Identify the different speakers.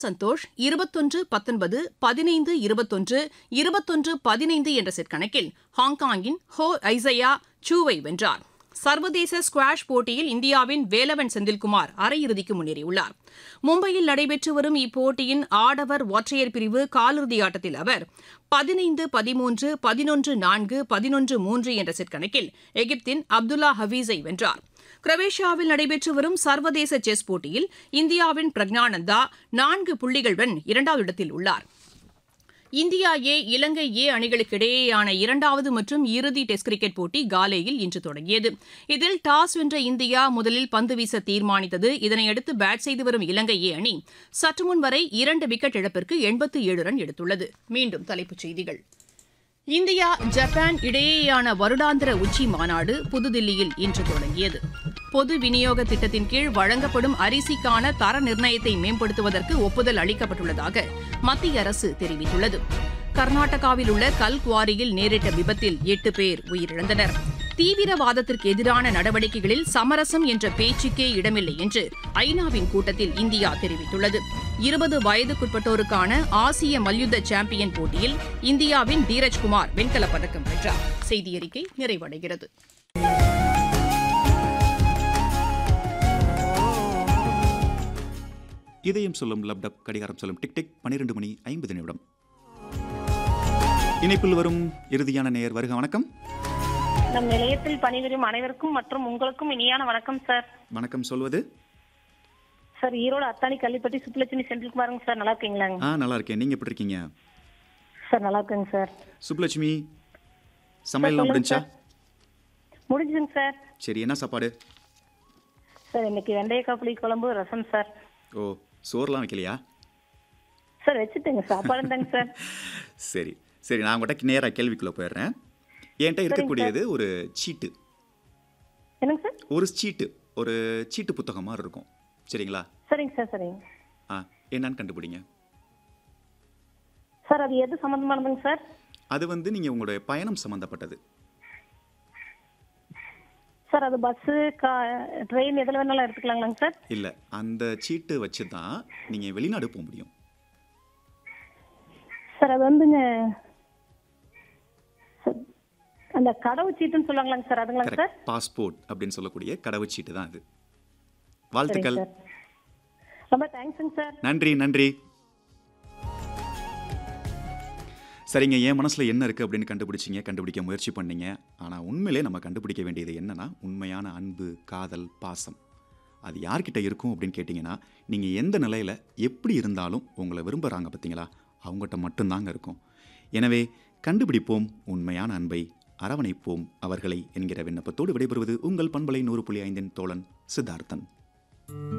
Speaker 1: சந்தோஷ் இருபத்தொன்று பத்தொன்பது பதினைந்து இருபத்தொன்று இருபத்தொன்று பதினைந்து என்ற செட் கணக்கில் ஹாங்காங்கின் ஹோ ஐசையா சூவை வென்றார் சர்வதேச ஸ்குவாஷ் போட்டியில் இந்தியாவின் வேலவன் செந்தில்குமார் அரையிறுதிக்கு முன்னேறியுள்ளார் மும்பையில் நடைபெற்று வரும் இப்போட்டியின் ஆடவர் ஒற்றையர் பிரிவு காலிறுதி ஆட்டத்தில் அவர் பதினைந்து பதிமூன்று பதினொன்று நான்கு பதினொன்று மூன்று என்ற செட் கணக்கில் எகிப்தின் அப்துல்லா ஹபீஸை வென்றார் குரோவேஷியாவில் நடைபெற்று வரும் சர்வதேச செஸ் போட்டியில் இந்தியாவின் பிரக்ஞானந்தா நான்கு புள்ளிகளுடன் இரண்டாவது இடத்தில் உள்ளார் இந்தியா ஏ இலங்கை ஏ அணிகளுக்கு இடையேயான இரண்டாவது மற்றும் இறுதி டெஸ்ட் கிரிக்கெட் போட்டி காலேயில் இன்று தொடங்கியது இதில் டாஸ் வென்ற இந்தியா முதலில் பந்து வீச தீர்மானித்தது இதனையடுத்து பேட் செய்து வரும் இலங்கை ஏ அணி சற்று முன் வரை இரண்டு விக்கெட் இழப்பிற்கு எண்பத்து ஏழு ரன் எடுத்துள்ளது மீண்டும் தலைப்புச் செய்திகள் இந்தியா ஜப்பான் இடையேயான வருடாந்திர உச்சி மாநாடு புதுதில்லியில் இன்று தொடங்கியது பொது விநியோக திட்டத்தின் கீழ் வழங்கப்படும் அரிசிக்கான தர நிர்ணயத்தை மேம்படுத்துவதற்கு ஒப்புதல் அளிக்கப்பட்டுள்ளதாக மத்திய அரசு தெரிவித்துள்ளது கர்நாடகாவில் உள்ள கல்குவாரியில் நேரிட்ட விபத்தில் எட்டு பேர் உயிரிழந்தனர் தீவிரவாதத்திற்கு எதிரான நடவடிக்கைகளில் சமரசம் என்ற பேச்சுக்கே இடமில்லை என்று ஐநாவின் கூட்டத்தில் இந்தியா தெரிவித்துள்ளது இருபது வயதுக்குட்பட்டோருக்கான ஆசிய மல்யுத்த சாம்பியன் போட்டியில் இந்தியாவின் தீரஜ்குமார் வெண்கலப் பதக்கம் வென்றார் செய்தியறிக்கை நிறைவடைகிறது
Speaker 2: இதயம் சொல்லும் லப்டப் கடிகாரம் சொல்லும் டிக் டிக் பன்னிரெண்டு மணி ஐம்பது நிமிடம் இணைப்பில் வரும் இறுதியான நேயர் வருக வணக்கம்
Speaker 3: நம் நிலையத்தில் பணிபுரியும் அனைவருக்கும் மற்றும் உங்களுக்கும் இனியான வணக்கம் சார்
Speaker 2: வணக்கம் சொல்வது
Speaker 3: சார் ஈரோடு அத்தானி கள்ளிப்பட்டி சுப்புலட்சுமி செந்தில்குமாருங்க சார் நல்லா இருக்கீங்களாங்க
Speaker 2: ஆ நல்லா இருக்கேன் நீங்க எப்படி இருக்கீங்க
Speaker 3: சார் நல்லா இருக்குங்க சார்
Speaker 2: சுப்புலட்சுமி சமையல்லாம்
Speaker 3: சொல்லுங்க
Speaker 2: முடிஞ்சா
Speaker 3: முடிஞ்சுதுங்க சார்
Speaker 2: சரி என்ன சாப்பாடு
Speaker 3: சார் இன்னைக்கு வெந்தயக்காய் புளி குழம்பு ரசம் சார்
Speaker 2: ஓ சோறுலாம் வைக்கலையா
Speaker 3: சார் வச்சுட்டேங்க சாப்பாடு தாங்க சார்
Speaker 2: சரி சரி நான் உங்கள்கிட்ட நேராக கேள்விக்குள்ளே போயிடுறேன் என்கிட்ட இருக்கக்கூடியது ஒரு சீட்டு
Speaker 3: என்னங்க சார்
Speaker 2: ஒரு சீட்டு ஒரு சீட்டு புத்தகம் மாதிரி இருக்கும் சரிங்களா
Speaker 3: சரிங்க சார் சரிங்க
Speaker 2: ஆ என்னன்னு கண்டுபிடிங்க
Speaker 3: சார் அது எது சம்மந்தமானதுங்க சார்
Speaker 2: அது வந்து நீங்கள் உங்களுடைய பயணம் சம்மந்தப்பட்டது
Speaker 3: சார் அது பஸ்ஸு கா ட்ரெயின் எதில் வேணாலும் எடுத்துக்கலாங்களாங்க சார்
Speaker 2: இல்லை அந்த சீட்டு வச்சு தான் நீங்கள் வெளிநாடு போக முடியும்
Speaker 3: சார் அது வந்துங்க சார், அந்த கடவு சீட்டுன்னு சொல்லுவாங்களாங்க சார் அதுங்களாங்க சார்
Speaker 2: கரெக்ட் பாஸ்போர்ட் அப்படின்னு சொல்லக்கூடிய கடவுச்சீட்டு தான் அது வாழ்த்துக்கள்
Speaker 3: சரிங்க சார் ரொம்ப தேங்க்ஸுங்க சார்
Speaker 2: நன்றி நன்றி சரிங்க என் மனசில் என்ன இருக்குது அப்படின்னு கண்டுபிடிச்சிங்க கண்டுபிடிக்க முயற்சி பண்ணீங்க ஆனால் உண்மையிலே நம்ம கண்டுபிடிக்க வேண்டியது என்னன்னா உண்மையான அன்பு காதல் பாசம் அது யார்கிட்ட இருக்கும் அப்படின்னு கேட்டிங்கன்னா நீங்கள் எந்த நிலையில் எப்படி இருந்தாலும் உங்களை விரும்புகிறாங்க பார்த்தீங்களா அவங்ககிட்ட மட்டும்தாங்க இருக்கும் எனவே கண்டுபிடிப்போம் உண்மையான அன்பை அரவணைப்போம் அவர்களை என்கிற விண்ணப்பத்தோடு விடைபெறுவது உங்கள் பண்பலை நூறு புள்ளி ஐந்தின் தோழன் சித்தார்த்தன்